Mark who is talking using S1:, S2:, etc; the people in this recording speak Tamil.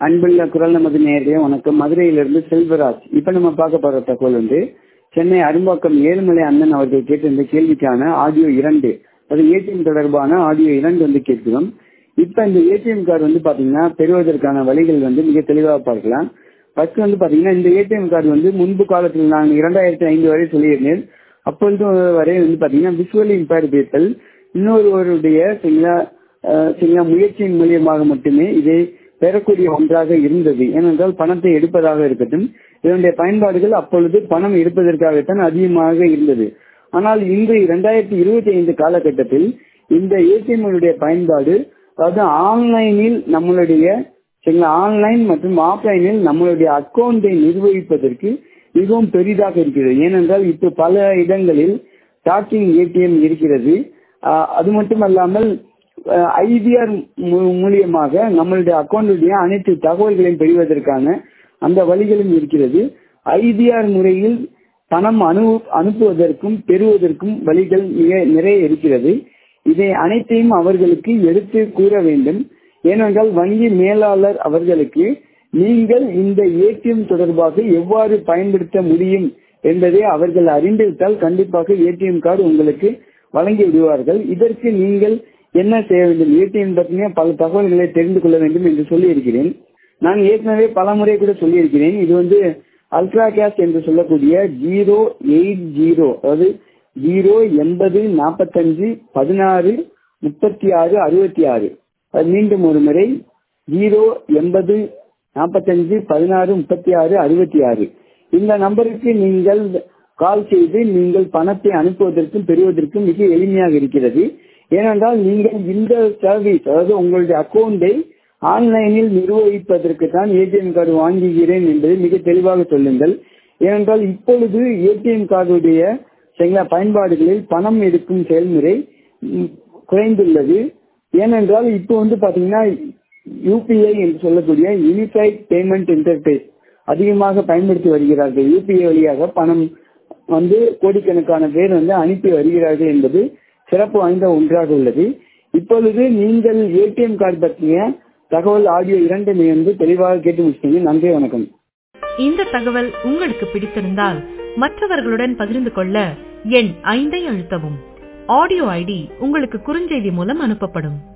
S1: அன்புள்ள குரல் நமது நேரடிய வணக்கம் மதுரையிலிருந்து செல்வராஜ் இப்ப நம்ம பார்க்க போற தகவல் வந்து சென்னை அரும்பாக்கம் ஏழுமலை அண்ணன் அவர்கள் கேட்டிருந்த கேள்விக்கான ஆடியோ இரண்டு அது ஏடிஎம் தொடர்பான ஆடியோ இரண்டு வந்து கேட்கிறோம் இப்ப இந்த ஏடிஎம் கார்டு வந்து பாத்தீங்கன்னா பெறுவதற்கான வழிகள் வந்து மிக தெளிவாக பார்க்கலாம் ஃபர்ஸ்ட் வந்து பாத்தீங்கன்னா இந்த ஏடிஎம் கார்டு வந்து முன்பு காலத்தில் நான் இரண்டாயிரத்தி ஐந்து வரை சொல்லியிருந்தேன் அப்பொழுது வரை வந்து பாத்தீங்கன்னா விஷுவலி இம்பேர்டு பீப்பிள் இன்னொருவருடைய சரிங்களா சரிங்களா முயற்சியின் மூலியமாக மட்டுமே இதை பெறக்கூடிய ஒன்றாக இருந்தது ஏனென்றால் பணத்தை எடுப்பதாக இருக்கட்டும் இதனுடைய பயன்பாடுகள் அப்பொழுது பணம் எடுப்பதற்காகத்தான் அதிகமாக இருந்தது ஆனால் இன்று இரண்டாயிரத்தி இருபத்தி ஐந்து காலகட்டத்தில் இந்த ஏடிஎம் பயன்பாடு அதாவது ஆன்லைனில் நம்மளுடைய சரிங்களா ஆன்லைன் மற்றும் ஆஃப்லைனில் நம்மளுடைய அக்கௌண்டை நிர்வகிப்பதற்கு மிகவும் பெரிதாக இருக்கிறது ஏனென்றால் இப்ப பல இடங்களில் டாக்கிங் ஏடிஎம் இருக்கிறது அது மட்டுமல்லாமல் ஐபிஆர் மூலியமாக நம்மளுடைய அக்கௌண்டுடைய அனைத்து தகவல்களையும் பெறுவதற்கான அந்த வழிகளும் இருக்கிறது ஐபிஆர் முறையில் பணம் அனு அனுப்புவதற்கும் பெறுவதற்கும் வழிகள் மிக நிறைய இருக்கிறது இதை அனைத்தையும் அவர்களுக்கு எடுத்து கூற வேண்டும் ஏனென்றால் வங்கி மேலாளர் அவர்களுக்கு நீங்கள் இந்த ஏடிஎம் தொடர்பாக எவ்வாறு பயன்படுத்த முடியும் என்பதை அவர்கள் அறிந்துவிட்டால் கண்டிப்பாக ஏடிஎம் கார்டு உங்களுக்கு வழங்கி விடுவார்கள் இதற்கு நீங்கள் என்ன செய்ய வேண்டும் ஏடிஎம் பற்றின பல தகவல்களை தெரிந்து கொள்ள வேண்டும் என்று சொல்லி இருக்கிறேன் நான் ஏற்கனவே பல முறை கூட சொல்லியிருக்கிறேன் இது வந்து அல்ட்ரா கேஷ் என்று சொல்லக்கூடிய ஜீரோ எயிட் ஜீரோ அதாவது ஜீரோ எண்பது நாற்பத்தஞ்சு பதினாறு முப்பத்தி ஆறு அறுபத்தி ஆறு அது மீண்டும் ஒரு முறை ஜீரோ எண்பது நாற்பத்தஞ்சு பதினாறு முப்பத்தி ஆறு அறுபத்தி ஆறு இந்த நம்பருக்கு நீங்கள் கால் செய்து நீங்கள் பணத்தை அனுப்புவதற்கும் பெறுவதற்கும் மிக எளிமையாக இருக்கிறது ஏனென்றால் நீங்கள் இந்த சர்வீஸ் அதாவது உங்களுடைய அக்கௌண்டை ஆன்லைனில் நிர்வகிப்பதற்கு தான் ஏடிஎம் கார்டு வாங்குகிறேன் என்பதை மிக தெளிவாக சொல்லுங்கள் ஏனென்றால் இப்பொழுது ஏடிஎம் கார்டுடைய சரிங்களா பயன்பாடுகளில் பணம் எடுக்கும் செயல்முறை குறைந்துள்ளது ஏனென்றால் இப்போ வந்து பாத்தீங்கன்னா யூபிஐ என்று சொல்லக்கூடிய யூனிஃபைட் பேமெண்ட் இன்டர்பேஸ் அதிகமாக பயன்படுத்தி வருகிறார்கள் யூபிஐ வழியாக பணம் வந்து கோடிக்கணக்கான பேர் வந்து அனுப்பி வருகிறார்கள் என்பது சிறப்பு வாய்ந்த ஒன்றாக உள்ளது இப்பொழுது நீங்கள் ஏடிஎம் கார்டு பற்றிய தகவல் ஆடியோ இரண்டுமே வந்து தெளிவாக கேட்டு முடிச்சிட்டீங்க நன்றி வணக்கம்
S2: இந்த தகவல் உங்களுக்கு பிடித்திருந்தால் மற்றவர்களுடன் பகிர்ந்து கொள்ள எண் ஐந்தை அழுத்தவும் ஆடியோ ஐடி உங்களுக்கு குறுஞ்செய்தி மூலம் அனுப்பப்படும்